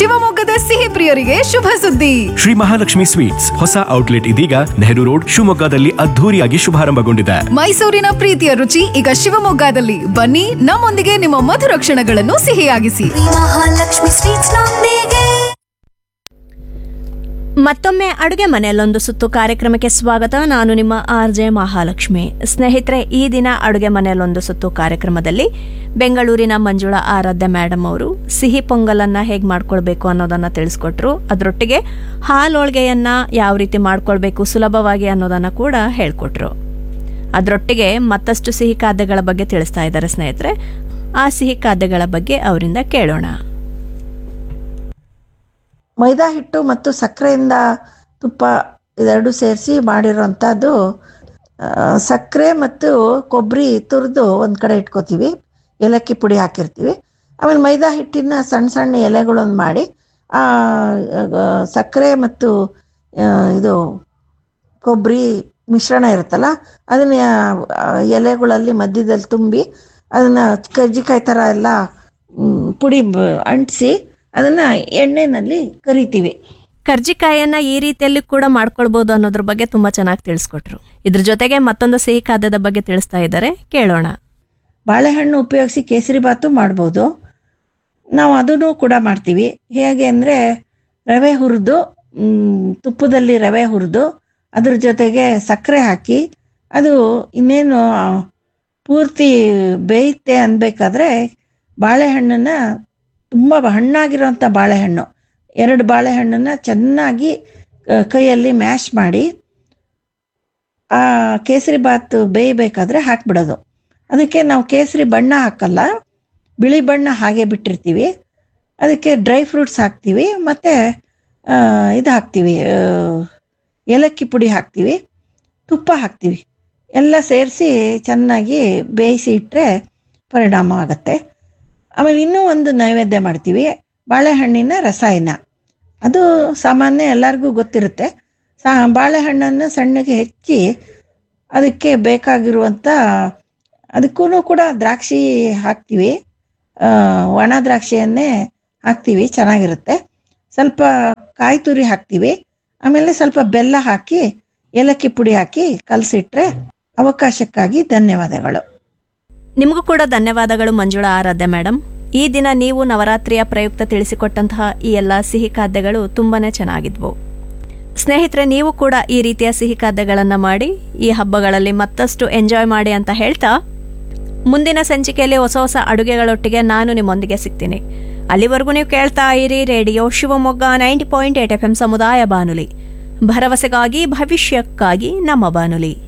ಶಿವಮೊಗ್ಗದ ಸಿಹಿ ಪ್ರಿಯರಿಗೆ ಶುಭ ಸುದ್ದಿ ಶ್ರೀ ಮಹಾಲಕ್ಷ್ಮಿ ಸ್ವೀಟ್ಸ್ ಹೊಸ ಔಟ್ಲೆಟ್ ಇದೀಗ ನೆಹರು ರೋಡ್ ಶಿವಮೊಗ್ಗದಲ್ಲಿ ಅದ್ಧೂರಿಯಾಗಿ ಶುಭಾರಂಭಗೊಂಡಿದೆ ಮೈಸೂರಿನ ಪ್ರೀತಿಯ ರುಚಿ ಈಗ ಶಿವಮೊಗ್ಗದಲ್ಲಿ ಬನ್ನಿ ನಮ್ಮೊಂದಿಗೆ ನಿಮ್ಮ ಮಧುರ ಕ್ಷಣಗಳನ್ನು ಸಿಹಿಯಾಗಿಸಿ ಮಹಾಲಕ್ಷ್ಮಿ ಸ್ವೀಟ್ಸ್ ನೊಂದಿಗೆ ಮತ್ತೊಮ್ಮೆ ಅಡುಗೆ ಮನೆಯಲ್ಲೊಂದು ಸುತ್ತು ಕಾರ್ಯಕ್ರಮಕ್ಕೆ ಸ್ವಾಗತ ನಾನು ನಿಮ್ಮ ಆರ್ ಜೆ ಮಹಾಲಕ್ಷ್ಮಿ ಸ್ನೇಹಿತರೆ ಈ ದಿನ ಅಡುಗೆ ಮನೆಯಲ್ಲೊಂದು ಸುತ್ತು ಕಾರ್ಯಕ್ರಮದಲ್ಲಿ ಬೆಂಗಳೂರಿನ ಮಂಜುಳಾ ಆರಾಧ್ಯ ಮೇಡಮ್ ಅವರು ಸಿಹಿ ಪೊಂಗಲನ್ನ ಹೇಗೆ ಮಾಡ್ಕೊಳ್ಬೇಕು ಅನ್ನೋದನ್ನ ತಿಳಿಸ್ಕೊಟ್ರು ಅದರೊಟ್ಟಿಗೆ ಹಾಲೋಳ್ಗೆಯನ್ನ ಯಾವ ರೀತಿ ಮಾಡ್ಕೊಳ್ಬೇಕು ಸುಲಭವಾಗಿ ಅನ್ನೋದನ್ನ ಕೂಡ ಹೇಳ್ಕೊಟ್ರು ಅದರೊಟ್ಟಿಗೆ ಮತ್ತಷ್ಟು ಸಿಹಿ ಖಾದ್ಯಗಳ ಬಗ್ಗೆ ತಿಳಿಸ್ತಾ ಇದ್ದಾರೆ ಸ್ನೇಹಿತರೆ ಆ ಸಿಹಿ ಖಾದ್ಯಗಳ ಬಗ್ಗೆ ಅವರಿಂದ ಕೇಳೋಣ ಮೈದಾ ಹಿಟ್ಟು ಮತ್ತು ಸಕ್ಕರೆಯಿಂದ ತುಪ್ಪ ಇದೆರಡು ಸೇರಿಸಿ ಮಾಡಿರೋಂಥದ್ದು ಆ, ಸಕ್ಕರೆ ಮತ್ತು ಕೊಬ್ಬರಿ ತುರಿದು ಒಂದು ಕಡೆ ಇಟ್ಕೋತೀವಿ ಏಲಕ್ಕಿ ಪುಡಿ ಹಾಕಿರ್ತೀವಿ ಆಮೇಲೆ ಮೈದಾ ಹಿಟ್ಟಿನ ಸಣ್ಣ ಸಣ್ಣ ಎಲೆಗಳನ್ನು ಮಾಡಿ ಆ ಆ, ಸಕ್ಕರೆ ಮತ್ತು ಆ, ಇದು ಕೊಬ್ಬರಿ ಮಿಶ್ರಣ ಇರುತ್ತಲ್ಲ ಅದನ್ನ ಆ, ಎಲೆಗಳಲ್ಲಿ ಮಧ್ಯದಲ್ಲಿ ತುಂಬಿ ಅದನ್ನ ಕಜ್ಜಿಕಾಯಿ ಥರ ಎಲ್ಲ ಮ್, ಪುಡಿ ಅಂಟಿಸಿ ಅದನ್ನ ಎಣ್ಣೆನಲ್ಲಿ ಕರಿತೀವಿ ಕರ್ಜಿಕಾಯನ್ನ ಈ ರೀತಿಯಲ್ಲಿ ಕೂಡ ಮಾಡ್ಕೊಳ್ಬಹುದು ಅನ್ನೋದ್ರ ಬಗ್ಗೆ ತುಂಬಾ ಚೆನ್ನಾಗಿ ತಿಳಿಸ್ಕೊಟ್ರು ಇದ್ರ ಜೊತೆಗೆ ಮತ್ತೊಂದು ಸಿಹಿ ಖಾದ್ಯದ ಬಗ್ಗೆ ತಿಳಿಸ್ತಾ ಇದ್ದಾರೆ ಕೇಳೋಣ ಬಾಳೆಹಣ್ಣು ಉಪಯೋಗಿಸಿ ಕೇಸರಿ ಬಾತು ಮಾಡ್ಬೋದು ನಾವು ಅದನ್ನು ಕೂಡ ಮಾಡ್ತೀವಿ ಹೇಗೆ ಅಂದರೆ ರವೆ ಹುರಿದು ತುಪ್ಪದಲ್ಲಿ ರವೆ ಹುರಿದು ಅದ್ರ ಜೊತೆಗೆ ಸಕ್ಕರೆ ಹಾಕಿ ಅದು ಇನ್ನೇನು ಪೂರ್ತಿ ಬೇಯುತ್ತೆ ಅನ್ಬೇಕಾದ್ರೆ ಬಾಳೆಹಣ್ಣನ್ನ ತುಂಬ ಹಣ್ಣಾಗಿರೋಂಥ ಬಾಳೆಹಣ್ಣು ಎರಡು ಬಾಳೆಹಣ್ಣನ್ನ ಚೆನ್ನಾಗಿ ಆ, ಕೈಯಲ್ಲಿ ಮ್ಯಾಶ್ ಮಾಡಿ ಆ ಕೇಸರಿ ಬಾತ್ ಬೇಯಬೇಕಾದ್ರೆ ಹಾಕ್ಬಿಡೋದು ಅದಕ್ಕೆ ನಾವು ಕೇಸರಿ ಬಣ್ಣ ಹಾಕಲ್ಲ ಬಿಳಿ ಬಣ್ಣ ಹಾಗೆ ಬಿಟ್ಟಿರ್ತೀವಿ ಅದಕ್ಕೆ ಡ್ರೈ ಫ್ರೂಟ್ಸ್ ಹಾಕ್ತೀವಿ ಮತ್ತು ಇದು ಹಾಕ್ತೀವಿ ಆ, ಏಲಕ್ಕಿ ಪುಡಿ ಹಾಕ್ತೀವಿ ತುಪ್ಪ ಹಾಕ್ತೀವಿ ಎಲ್ಲ ಸೇರಿಸಿ ಚೆನ್ನಾಗಿ ಬೇಯಿಸಿ ಇಟ್ಟರೆ ಪರಿಣಾಮ ಆಗುತ್ತೆ ಆಮೇಲೆ ಇನ್ನೂ ಒಂದು ನೈವೇದ್ಯ ಮಾಡ್ತೀವಿ ಬಾಳೆಹಣ್ಣಿನ ರಸಾಯನ ಅದು ಸಾಮಾನ್ಯ ಎಲ್ಲರಿಗೂ ಗೊತ್ತಿರುತ್ತೆ ಸಾ ಬಾಳೆಹಣ್ಣನ್ನು ಸಣ್ಣಗೆ ಹೆಚ್ಚಿ ಅದಕ್ಕೆ ಬೇಕಾಗಿರುವಂಥ ಅದಕ್ಕೂ ಕೂಡ ದ್ರಾಕ್ಷಿ ಹಾಕ್ತೀವಿ ಆ, ಒಣ ದ್ರಾಕ್ಷಿಯನ್ನೇ ಹಾಕ್ತೀವಿ ಚೆನ್ನಾಗಿರುತ್ತೆ ಸ್ವಲ್ಪ ಕಾಯಿ ತುರಿ ಹಾಕ್ತೀವಿ ಆಮೇಲೆ ಸ್ವಲ್ಪ ಬೆಲ್ಲ ಹಾಕಿ ಏಲಕ್ಕಿ ಪುಡಿ ಹಾಕಿ ಕಲಸಿಟ್ರೆ ಅವಕಾಶಕ್ಕಾಗಿ ಧನ್ಯವಾದಗಳು ನಿಮಗೂ ಕೂಡ ಧನ್ಯವಾದಗಳು ಮಂಜುಳಾ ಆರಾಧ್ಯ ಮೇಡಮ್ ಈ ದಿನ ನೀವು ನವರಾತ್ರಿಯ ಪ್ರಯುಕ್ತ ತಿಳಿಸಿಕೊಟ್ಟಂತಹ ಈ ಎಲ್ಲ ಸಿಹಿ ಖಾದ್ಯಗಳು ತುಂಬಾನೇ ಚೆನ್ನಾಗಿದ್ವು ಸ್ನೇಹಿತರೆ ನೀವು ಕೂಡ ಈ ರೀತಿಯ ಸಿಹಿ ಖಾದ್ಯಗಳನ್ನ ಮಾಡಿ ಈ ಹಬ್ಬಗಳಲ್ಲಿ ಮತ್ತಷ್ಟು ಎಂಜಾಯ್ ಮಾಡಿ ಅಂತ ಹೇಳ್ತಾ ಮುಂದಿನ ಸಂಚಿಕೆಯಲ್ಲಿ ಹೊಸ ಹೊಸ ಅಡುಗೆಗಳೊಟ್ಟಿಗೆ ನಾನು ನಿಮ್ಮೊಂದಿಗೆ ಸಿಗ್ತೀನಿ ಅಲ್ಲಿವರೆಗೂ ನೀವು ಕೇಳ್ತಾ ಇರಿ radio Shivamogga ninety point eight F M ಸಮುದಾಯ ಬಾನುಲಿ ಭರವಸೆಗಾಗಿ ಭವಿಷ್ಯಕ್ಕಾಗಿ ನಮ್ಮ ಬಾನುಲಿ